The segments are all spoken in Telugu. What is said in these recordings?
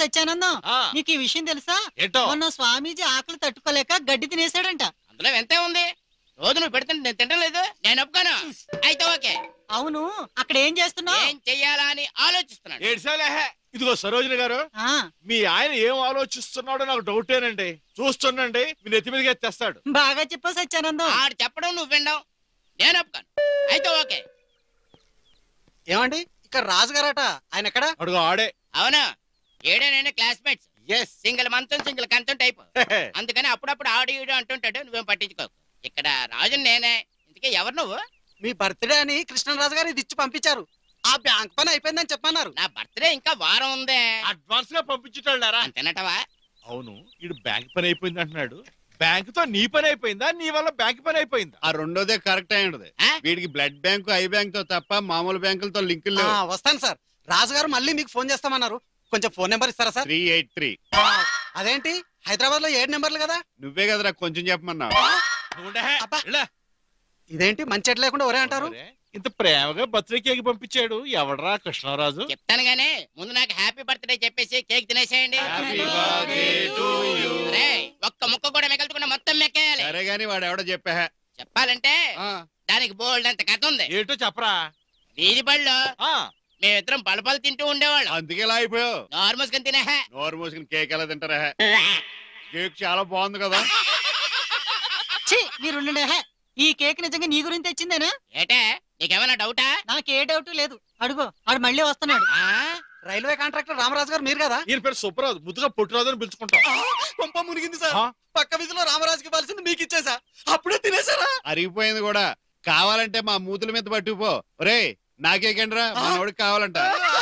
సత్యానందం ఆ, నీకు ఈ విషయం తెలుసా ఏంటో మొన్న స్వామీజీ ఆకలి తట్టుకోలేక గడ్డి తినేసాడంట అందులో ఎంతే ఉంది రోజు నువ్వు పెడుతుంటే నేను తింటం లేదు నేను ఒప్పుకోను అయితే ఓకే అవును అక్కడ ఏం చేస్తున్నావు ఏం చెయ్యాలా అని ఆలోచిస్తున్నాను ఏడ్సాలే ఇదిగో సరోజిని గారు మీ ఆయన ఏం ఆలోచిస్తున్నాడో నాకు డౌటేనండి చూస్తుండండి మీ నెత్తి మీదకి తెస్తాడు బాగా చెప్పావు సత్యానందం ఆడు చెప్పడం నువ్వు వినడం నేను ఒప్పుకోను అయితే ఓకే ఏమండి ఇక్కడ రాజుగారట ఆయన ఎక్కడ అడుగు ఆడే అవును ఏడేనైనా క్లాస్మేట్స్ ఎస్ సింగిల్ మంతం సింగిల్ కంతం టైప్ అందుకని అప్పుడప్పుడు ఆడు ఈడు అంటుంటాడు నువ్వేం పట్టించుకోకు ఇక్కడ రాజు నేనే ఇంతకీ ఎవరు నువ్వు మీ బర్త్డే అని కృష్ణరాజు గారు ఇది ఇచ్చి పంపించారు ఆ బ్యాంక్ పని అయిపోయిందని చెప్పన్నారు నా బర్త్డే ఇంకా వారం ఉందే అడ్వాన్స్ గా పంపించుతాడారా అంతేనటవా అవును ఈడు బ్యాంక్ పని అయిపోయింది అంటున్నాడు బ్యాంక్ తో నీ పని అయిపోయిందా నీ వల్ల బ్యాంక్ పని అయిపోయిందా ఆ రెండోదే కరెక్ట్ అయి ఉండదు ఆ? వీడికి బ్లడ్ బ్యాంకు ఐ బ్యాంక్ తో తప్ప మామూలు బ్యాంకులతో లింకులు ఆ, లేవు వస్తాను సార్ రాజుగారు మళ్ళీ మీకు ఫోన్ చేస్తామన్నారు కొంచెం ఫోన్ నెంబర్ ఇస్తారా సార్ త్రీ ఎయిట్ త్రీ అదేంటి హైదరాబాద్ లో ఏడు నెంబర్లు కదా నువ్వే కదరా కొంచెం చెప్పమన్నావు నువ్వు ఉండే. అబ్బా. ఇలా. ఇదేంటి మంచి ఎట్ లేకుండా ఒరే అంటారు ఒరే, ఇంత ప్రేమగా బర్త్డే కేక్ పంపించాడు ఎవడరా కృష్ణరాజు చెప్తాను గానీ ముందు నాకు హ్యాపీ బర్త్డే చెప్పేసి కేక్ తినేసేయండి Happy birthday to you. రేయ్, ఒక్క ముక్క కూడా మిగల్చకుండా మొత్తం మెక్కేయాలి సరే గాని వాడు ఎవడో చెప్పా చెప్పాలంటే దానికి బోల్డ్ అంత కథ ఉంది ఏంటో చెప్పరా వీధి బడిలో ఆ మేమిద్దరం పలపలు తింటూ ఉండేవాళ్ళం అందుకే ఇలా అయిపోయావు నార్మల్స్ గా తినే నోరు మూసుకుని కేక్ ఎలా తింటారా కేక్ చాలా బాగుంది కదా ఛీ, మీరు ఉండండి, హే. ఈ కేక్ నిజంగా నీ గురించి తెచ్చిందేనా ఏటే నీకేమైనా డౌటా నాకే డౌట్ లేదు అడుగు ఆడు మళ్ళీ వస్తున్నాడు ఆ? రైల్వే కాంట్రాక్టర్ రామరాజు గారు మీరు కదా ఈయన పేరు సుబ్బరాజు ముద్దుగా పుట్టిరాజు అని పిలుచుకుంటాం పంప మునిగింది సార్ ఆ? పక్క వీధిలో రామరాజుకి ఇవ్వాల్సింది మీకు ఇచ్చేసా అప్పుడే తినేసారా అరిగిపోయింది కూడా కావాలంటే మా మూతుల మీద పట్టుకుపో రే నాకేకండ్రా మనోడికి కావాలంట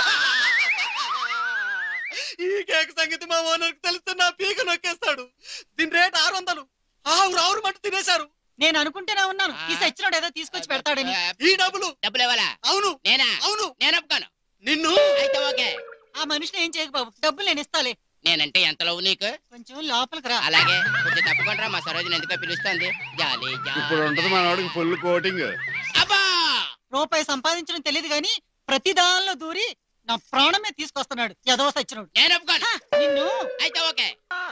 ఈ కేక్ సంగతి మా ఓనర్ తెలిస్తే నా పీక నొక్కేస్తాడు దీని రేట్ ఆరు వందలు ఆవురు ఆవురు మట్టు తినేశారు నేను అనుకుంటూనే ఉన్నాను ఈ సచ్చినోడు ఏదో తీసుకొచ్చి పెడతాడని ఈ డబ్బులు డబ్బులు ఇవ్వాలా అవును నేనా అవును నేను ఒప్పుకోను నిన్ను అయితే ఓకే ఆ మనిషిని ఏం చేయకు బాబు డబ్బులు నేను ఇస్తాలే నేనంటే ఎంత లవ్ నీకు కొంచెం లోపలికి రా అలాగే కొంచెం తప్పకుండా మా సరోజని ఎందుకో పిలుస్తుంది జాలి ఇప్పుడు ఉంటది మనోడికి ఫుల్ కోటింగ్ అబ్బా రూపాయి సంపాదించడం తెలియదు గాని ప్రతి దానిలో దూరి నా ప్రాణమే తీసుకొస్తున్నాడు ఎదవ సచ్చినోడు నేను ఒప్పుకోను హ, నిన్ను అయితే ఓకే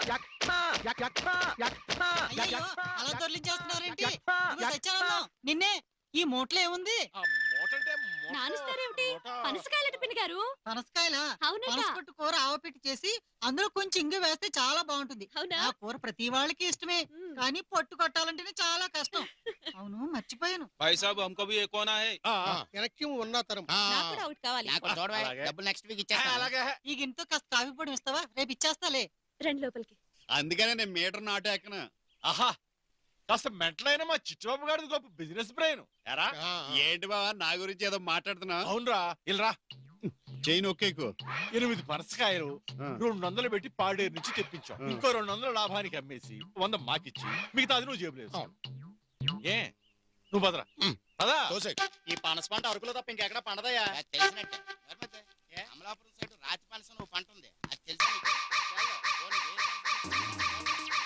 అయ్యయ్యో, అలా దొర్లించేస్తున్నారేంటి ఇదిగో సత్యానందం నిన్నే ఈ మూటలో ఏముంది ఆ మూట అంటే మూట- నానుస్తారేమిటి? మూట. పనసకాయలట పిన్ని గారు పనసకాయల అవునట పనసపట్టు కూర ఆవపెట్టి చేసి అందులో కొంచెం ఇంగు వేస్తే చాలా బాగుంటుంది అవునా ఆ కూర ప్రతి వాళ్ళకి ఇష్టమే మ్మ్. కానీ పట్టు కొట్టాలంటేనే చాలా కష్టం అవును మర్చిపోయాను भाई साहब हमको भी एक होना है ఆ, ఆ. నాకు కూడా ఒకటి కావాలి నాకు చూడవా అలాగే. డబ్బులు నెక్స్ట్ వీక్ ఆ, ఇచ్చేస్తాను అలాగే ఈ గింతో కాస్త కాఫీ పొడి ఇస్తావా రేపు ఇచ్చేస్తాలే రెండు లోపలికి అందుకనే నేను మీటర్ నాటు ఎక్కను ఆహా కాస్త మెంటలైన మా చిట్టుబాబు గారిది గొప్ప బిజినెస్ బ్రెయిన్ ఎరా ఏంటి బావా నా గురించి ఏదో మాట్లాడుతున్నా అవునరా ఇల్రా చైన్ ఒకేకు ఎనిమిది పనసకాయలు రెండు వందలు పెట్టి పాడేరు నుంచి తెప్పించాం ఆ. ఇంకో రెండు వందలు లాభానికి అమ్మేసి వంద మాకిచ్చి మిగతా అది నువ్వు జేబులో వేసుకో. ఏ నువ్వు పదరా పదా ఈ పనస పంట అరకులో తప్ప ఇంకెక్కడ పండదయ్యా అది తెలిసినట్టే ఎవరి మధ్య? ఏ? అమలాపురం సైడ్ రాతి పనస నువ్వు పంట ఉంది అది తెలుసా నీకు? చాలు. పోనీ ఏ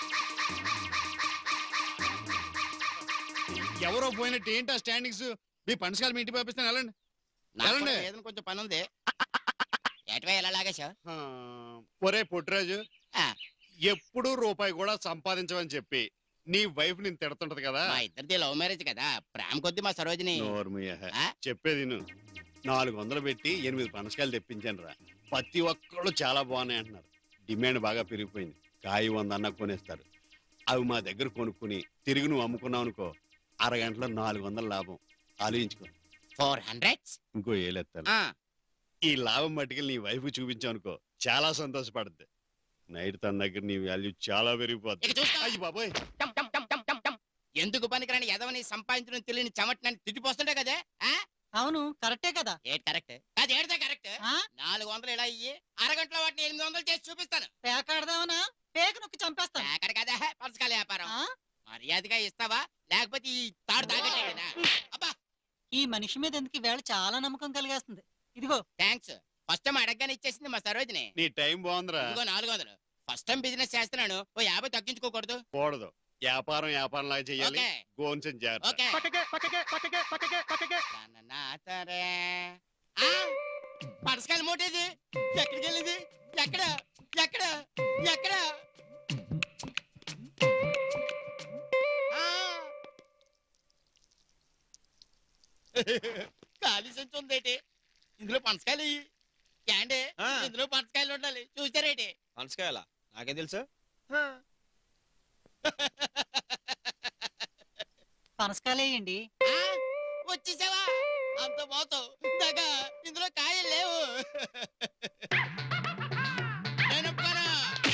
ఎవరో పోయినట్టు ఏంటి ఆ స్టాండింగ్స్ మీ పనసకాయలు మీ ఇంటికి పంపిస్తాను వెళ్ళండి నాకు కూడా వెళ్ళండి. ఏదైనా కొంచెం పని ఉంది ఏటవే ఎలా లాగేశావు ఆ, ఒరే పొట్టిరాజు ఆ. ఎప్పుడు రూపాయి కూడా సంపాదించవని చెప్పి నీ వైఫ్ నేను తిడుతుంటది కదా మా ఇద్దరిది లవ్ మ్యారేజ్ కదా ప్రేమ కొద్ది మా సరోజిని నోర్మయ్య ఆ? చెప్పేది విను. నాలుగు వందలు పెట్టి ఎనిమిది పనసకాయలు తెప్పించాను రా ప్రతి ఒక్కళ్ళు చాలా బాగున్నాయి అంటున్నారు డిమాండ్ బాగా పెరిగిపోయింది కాయి వంద అన్న కొనేస్తారు అవి మా దగ్గర కొనుక్కుని తిరిగి నువ్వు అమ్ముకున్నావు అనుకో అరగంటలో నాలుగు వందల లాభం ఆలోచించుకో ఫోర్ హండ్రెడ్ ఇంకో ఏలెత్తాను ఈ లాభం మట్టుకెళ్ళి నీ వైఫ్ చూపించావు అనుకో చాలా సంతోషపడుద్ది నైట్ తన దగ్గర నీ వాల్యూ చాలా పెరిగిపోద్ది ఇక చూస్తా అయ్యి బాబోయ్ టమ్ టమ్ టమ్ టమ్ టమ్ టమ్. ఎందుకు పనికిరాని ఎదవని సంపాదించడం తెలియని చెమటనని తిట్టిపోస్తుంటే కదా ఆ? అవును కరెక్టే కదా ఏది కరెక్ట్ అది ఏడితే కరెక్ట్ ఆ నాలుగు వందలు ఇలా ఇయ్యి అరగంటలో వాటిని ఎనిమిది వందలు చేసి చూపిస్తాను పేకాడదామనా పేక నొక్కి చంపేస్తాను అక్కడ కదా పనసకాయల వ్యాపారం ఆ? మర్యాదగా ఇస్తావా లేకపోతే ఈ తాడు తాగట్టే కదా అబ్బా ఈ మనిషి మీద ఎందుకు ఈవేళ చాలా నమ్మకం కలిగేస్తుంది ఇదిగో థ్యాంక్స్ ఫస్ట్ టైం అడగగానే ఇచ్చేసింది మా సరోజిని నీ టైం బాగుందిరా ఇంకో నాలుగు వందలు ఫస్ట్ టైం బిజినెస్ చేస్తున్నాను ఓ యాభై తగ్గించుకోకూడదు కూడదు వ్యాపారం వ్యాపారం లాగా చెయ్యాలి ఓకే గోన్సన్ జాగ్రత్త ఓకే తననాతరే. ఆ, పనసకాయల మూట ఇది ఎక్కడికి వెళ్ళింది ఎక్కడ ఎక్కడ ఎక్కడ ఆ. ఖాళీ సంచి ఉందేటి ఇందులో పనసకాయలు ఇయ్యి. ఏండి ఆ. ఇందులో పనసకాయలు ఉండాలి చూసారేటి పనసకాయలా నాకేం తెలుసా పనసకాయలేయండి ఆ? వచ్చేసావా అంత మోతం దగ్గ ఇందులో కాయలు లేవు నేను ఒప్పుకోను.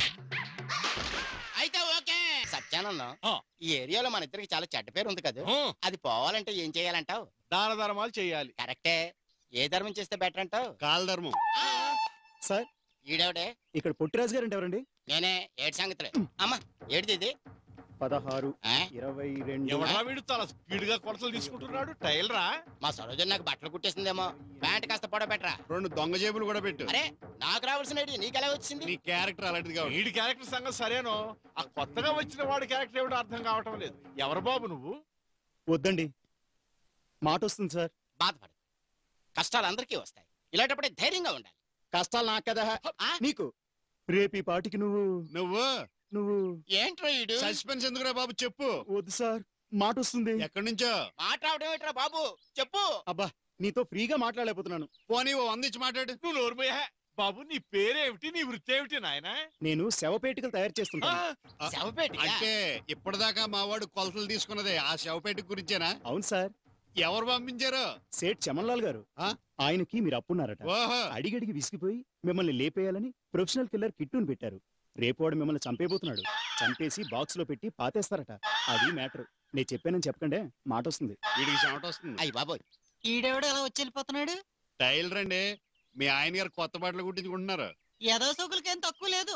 అయితే ఓకే సత్యానందం ఆ. ఈ ఏరియాలో మన ఇద్దరికి చాలా చెడ్డ పేరు ఉంది కదా హ్మ్. అది పోవాలంటే ఏం చేయాలంటావు దాన ధర్మాలు చేయాలి కరెక్టే ఏ ధర్మం చేస్తే బెటర్ అంటావు కాలధర్మం సార్ ఈడేవిడే ఇక్కడ పొట్టిరాజు గారు అంటే ఎవరండి నేనే ఏడు సంగతులే అమ్మా ఏడిది ఇది పదహారు ఆ? ఇరవై రెండు ఎవడా వీడు చాలా స్పీడ్ గా కొలతలు తీసుకుంటున్నాడు టైల్ రా మా సరోజన్ నాకు బట్టలు కుట్టేసిందేమో ప్యాంట్ కాస్త పొడ పెట్టరా రెండు దొంగ జేబులు కూడా పెట్టు అరే నాకు రావాల్సిన ఐడియా నీకెలా వచ్చింది నీ క్యారెక్టర్ అలాంటిదిగా ఉంది. వీడి క్యారెక్టర్ సంగతి సరేనో ఆ కొత్తగా వచ్చిన వాడి క్యారెక్టర్ ఏమిటో అర్థం కావటం లేదు ఎవరు బాబు నువ్వు వద్దండి మాట వస్తుంది సార్ బాధపడు కష్టాలు అందరికీ వస్తాయి ఇలాంటప్పుడే ధైర్యంగా ఉండాలి కష్టాలు నాకు కదా ఆ? నీకు రేపు ఈ పాటికి నువ్వు నువ్వు నువ్వు ఏంట్రా ఈడు సస్పెన్స్ ఎందుకురా బాబు చెప్పు వద్దు సార్ మాట వస్తుంది ఎక్కడి నుంచో మాట్లాడడం ఏంట్రా బాబు చెప్పు అబ్బా నీతో ఫ్రీగా మాట్లాడలేకపోతున్నాను పోనీ ఓ వంద ఇచ్చి మాట్లాడు నువ్వు నోరుమయ్యా బాబు నీ పేరేమిటి నీ వృత్తి ఏమిటి నాయన నేను శవపేటికలు తయారు చేస్తుంటాను ఆ, శవపేట అంటే ఇప్పటిదాకా మా వాడు కొలతలు తీసుకున్నదే ఆ శవపేట గురించేనా అవును సార్ ఎవరు పంపించారు సేట్ చమన్లాల్ గారు ఆ? ఆయనకి మీరు అప్పున్నారట ఓహో అడిగడిగి విసిగిపోయి మిమ్మల్ని లేపేయాలని ప్రొఫెషనల్ కిల్లర్ కిట్టుని పెట్టారు రేపు వాడు మిమ్మల్ని చంపేబోతున్నాడు చంపేసి బాక్స్ లో పెట్టి పాతేస్తారట అది మ్యాటర్ నేను చెప్పానని చెప్పకండే మాట వస్తుంది వీడికి చెమట వస్తుంది అయ్యి బాబోయ్ ఈడెవడు ఎలా వచ్చి వెళ్ళిపోతున్నాడు టైలర్ అండి మీ ఆయన గారు కొత్త బట్టలు కుట్టించుకుంటున్నారు ఏదో సోకులకేం తక్కువ లేదు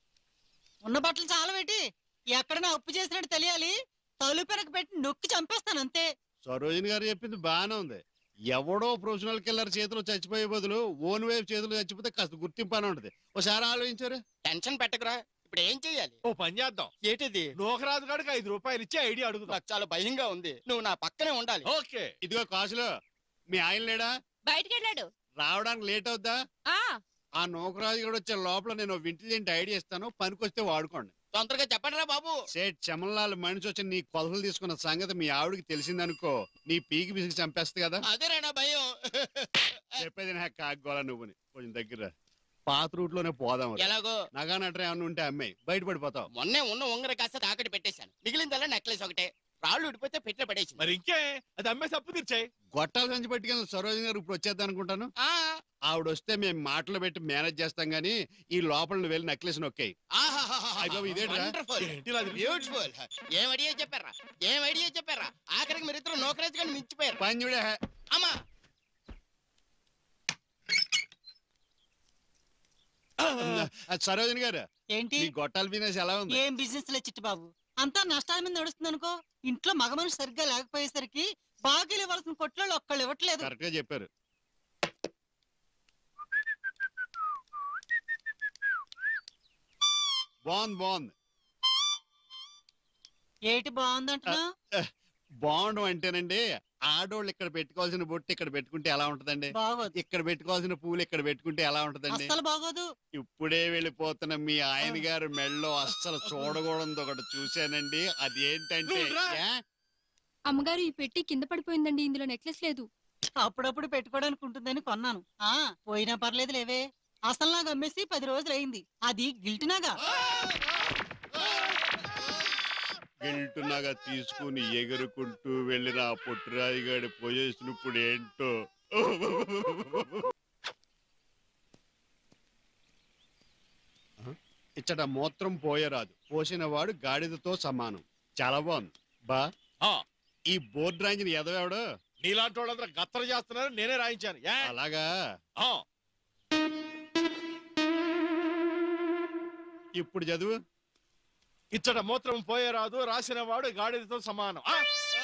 ఉన్న బట్టలు చాలా పెట్టి ఎక్కడైనా అప్పు చేసినట్టు తెలియాలి తలుపెనక పెట్టి నొక్కి చంపేస్తాను అంతే సరోజిని గారు చెప్పింది బాగానే ఉంది ఎవడో ప్రొఫెషనల్ కిల్లర్ చేతిలో చచ్చిపోయే బదులు ఓన్ వైఫ్ చేతిలో చచ్చిపోతే కాస్త గుర్తింపు అని ఉంటది ఒకసారి ఆలోచించారు టెన్షన్ పెట్టకురా ఇప్పుడు ఏం చెయ్యాలి ఓ పని చేద్దాం ఏంటిది నూకరాజు గారికి ఐదు రూపాయలు ఇచ్చి ఐడియా అడుగుదాం నాకు చాలా భయంగా ఉంది నువ్వు నా పక్కనే ఉండాలి ఓకే ఇదిగో కాసులు మీ ఆయన లేడా బయటికి వెళ్ళాడు రావడానికి లేట్ అవుద్దా ఆ ఆ నూకరాజు కూడా వచ్చే లోపల నేను ఇంటెలిజెంట్ ఐడియా ఇస్తాను పనికొస్తే వాడుకోండి తొందరగా చెప్పండి రా బాబు సేట్ చమన్లాల్ మనిషి వచ్చి నీ కొలతలు తీసుకున్న సంగతి మీ ఆవిడకి తెలిసిందనుకో నీ పీకి పిసికి చంపేస్తుంది కదా అదేరా నా భయం చెప్పేది నాకు కాగోలా నువ్వుని కొంచెం దగ్గర పాత రూట్ లోనే పోదాం రా. ఎలాగో నగా నట్ర ఏమన్నా ఉంటే అమ్మాయి బయటపడిపోతావు మొన్నే ఉన్న ఉంగర కాస్త తాకట్టు పెట్టేశాను మిగిలిందల్లా నెక్లెస్ ఒకటే రాళ్ళు ఉడిపోతే పెట్టిన పడేసింది మరి ఇంకే అది అమ్మేసి అప్పు తీర్చాయి గొట్టాలు సంచి పట్టుకెళ్ళి సరోజన్ గారు ఇప్పుడు వచ్చేద్దాం అనుకుంటాను ఆ, ఆవిడ వస్తే మేము మాటలు పెట్టి మేనేజ్ చేస్తాం గానీ ఈ లోపల నువ్వు వెళ్ళి నెక్లెస్ నొక్కాయి ఆహాహాహా. అయ్ బాబు, ఇదేంట్రా? Wonderful. ఏంటి ఇలా తిరిగి- బ్యూటిఫుల్ ఏం ఐడియా చెప్పారా ఏం ఐడియా చెప్పారా ఆఖరికి మీరు ఇద్దరు నోకరాజు గారిని మించిపోయారు పని చూడే అమ్మా సరోజన్ గారు ఏంటి మీ గొట్టాల బిజినెస్ ఎలా ఉంది ఏం బిజినెస్ లే చిట్టి బాబు అంతా నష్టాల మీద నడుస్తుంది అనుకో ఇంట్లో మగ మనిషి సరిగ్గా లేకపోయేసరికి బాకీలు ఇవ్వాల్సిన కొట్లో ఒక్కళ్ళు ఇవ్వట్లేదు కరెక్ట్ గా చెప్పారు బాగుంది బాగుంది ఏటి బాగుందంటున్నా బాగుండం అంటేనండి ఆడోళ్ళు ఇక్కడ పెట్టుకోవాల్సిన బొట్టు ఇక్కడ పెట్టుకుంటే ఎలా ఉంటదండి బాగోదు ఇక్కడ పెట్టుకోవాల్సిన పూలు ఇక్కడ పెట్టుకుంటే ఎలా ఉంటదండి అస్సలు బాగోదు ఇప్పుడే వెళ్ళిపోతున్న మీ ఆయన గారు మెళ్ళో అస్సలు చూడకూడదు ఒకటి చూశానండి అది ఏంటంటే నువ్వు రా. ఏ? అమ్మగారు ఈ పెట్టి కింద పడిపోయిందండి ఇందులో నెక్లెస్ లేదు అప్పుడప్పుడు పెట్టుకోవడానికి ఉంటుందని కొన్నాను ఆ పోయినా పర్లేదు లేవే అసలు నాకు అమ్మేసి పది రోజులు అయింది అది గిల్టినాగా గిల్టునగా తీసుకుని ఎగురుకుంటూ వెళ్ళిన ఆ పొట్టురాయి గారి పొజిషన్ ఇప్పుడు ఏంటో ఇచ్చట మూత్రం పోయరాదు పోసిన వాడు గాడిదతో సమానం చాలా బాగుంది బా ఆ, ఈ బోర్డు రాయించిన ఎదవేవాడు నీలాంటి వాళ్ళందరూ గత్తర చేస్తున్నారు నేనే రాయించాను ఏ? అలాగా ఆ, ఇప్పుడు చదువు ఇచ్చట మూత్రం పోయేరాదు రాసిన వాడు గాడిదతో సమానం ఆ,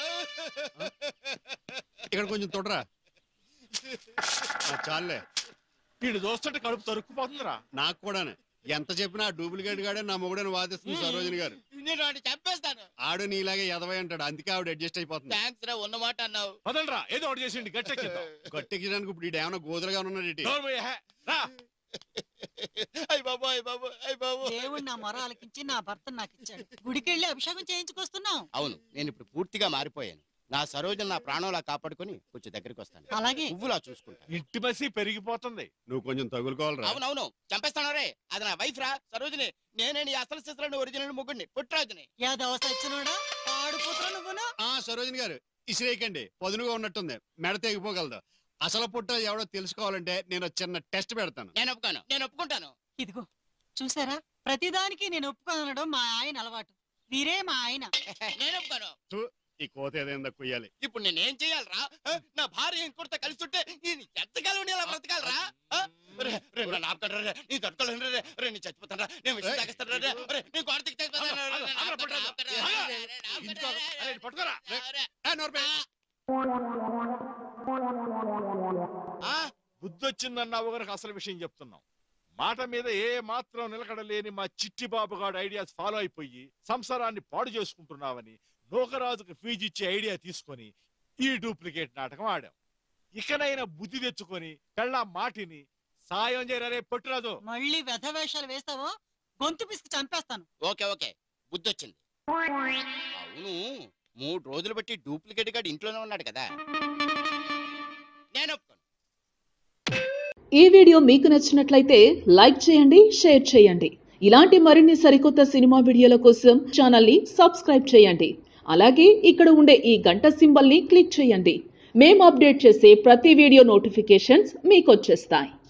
ఇక్కడ కొంచెం తొడరా ఆ, చాలులే వీడు చూస్తుంటే కడుపు తరుక్కుపోతుందిరా నాకు కూడానే ఎంత చెప్పినా డూప్లికేట్ గాడే నా మొగుడని వాదిస్తుంది సరోజిని గారు నేను వాడిని చంపేస్తాను ఆడు నీలాగే ఎదవై అంటాడు అందుకే ఆవిడ అడ్జస్ట్ అయిపోతుంది థ్యాంక్స్ రా ఉన్నమాట అన్నావు పదండ్రా ఏదో ఒకటి చేసిండి గట్టెక్కిద్దాం గట్టెక్కించడానికి ఇప్పుడు ఈడు ఏమైనా గోదరగా ఉన్నాడు ఇటు నోరు మూయ్, హే. రా అయ్య బాబు అయ్య బాబు అయ్య బాబు దేవుడు నా మొర ఆలకించి నా భర్త నాకు ఇచ్చాడు గుడికెళ్ళి అభిషేకం చేయించుకొస్తున్నాం అవును నేను ఇప్పుడు పూర్తిగా మారిపోయాను నా సరోజన నా ప్రాణంలా కాపాడుకొని కొంచెం దగ్గరికి వస్తాను అలాగే పువ్వులా చూసుకుంటాను ఇంటిమసి పెరిగిపోతుంది నువ్వు కొంచెం తగులుకోవాలరా అవునవును చంపేస్తాను రే అది నా వైఫ్ రా సరోజిని నేనే నీ అసలు సిసలను ఒరిజినల్ ముగ్గుడిని పుట్టరాజుని యాదవ సచ్చినోడా ఆడుపుత్ర నువ్వును ఆ సరోజిని గారు ఇసిరేయకండి పదునుగా ఉన్నట్టుంది మెడ తెగిపోగలదు అసలు పుట్ట ఎవడో తెలుసుకోవాలంటే నేను ఒక చిన్న టెస్ట్ పెడతాను నేను ఒప్పుకోను నేను ఒప్పుకుంటాను ఇదిగో చూసారా ప్రతిదానికి నేను ఒప్పుకొనడం మా ఆయన అలవాటు వీరే మా ఆయన నేను ఒప్పుకోను ఈ కోత ఏదైందా కుయ్యాలి ఇప్పుడు నేనేం చేయాలరా ఆ? నా భార్య ఇంకొకరితో కలిసి ఉంటే నేను ఎంతకాలం ఇలా బ్రతకాలరా ఆ? రే, రే, నన్ను ఆపుతాడు రే, నీ తట్టుకోలేను రే, రే, నీ చచ్చిపోతాను రా, నేను విషయం తాగేస్తాను రే, రే, నీ గోడకి చచ్చిపోతాను రే, రే, నన్ను ఆగరా, ఆపుతాడు, పట్టురా. ఆపుతాడు, రే, ఆగరా. రే, రే, ఆపుతాడు, ఇంటికో, రే, అరే, ఇటు పట్టుకోరా. రే, రే. ఏ, నోరు మూయ్. ఆ? బుద్ధి వచ్చిందన్నావు గనక అసలు విషయం చెప్తున్నాం మాట మీద ఏ మాత్రం నిలకడలేని మా చిట్టి బాబుగాడు ఐడియాస్ ఫాలో అయిపోయి సంసారాన్ని పాడు చేసుకుంటున్నావని నూకరాజుకు ఫీజు ఇచ్చే ఐడియా తీసుకొని ఈ డూప్లికేట్ నాటకం ఆడాం ఇకనైనా బుద్ధి తెచ్చుకొని పెళ్ళ మాటిని సాయం చేయరే పొట్టురాజు మళ్ళీ వ్యధ వేషాలు వేస్తావో గొంతు పిసికి చంపేస్తాను ఓకే ఓకే బుద్ధి వచ్చింది అవును మూడు రోజులు బట్టి డూప్లికేట్ గాడు ఇంట్లోనే ఉన్నాడు కదా నేను ఒప్పుకోను ఈ వీడియో మీకు నచ్చినట్లయితే లైక్ చేయండి షేర్ చేయండి ఇలాంటి మరిన్ని సరికొత్త సినిమా వీడియోల కోసం ఛానల్ని సబ్స్క్రైబ్ చేయండి అలాగే ఇక్కడ ఉండే ఈ గంట సింబల్ని క్లిక్ చేయండి మేము అప్డేట్ చేసే ప్రతి వీడియో నోటిఫికేషన్స్ మీకు వచ్చేస్తాయి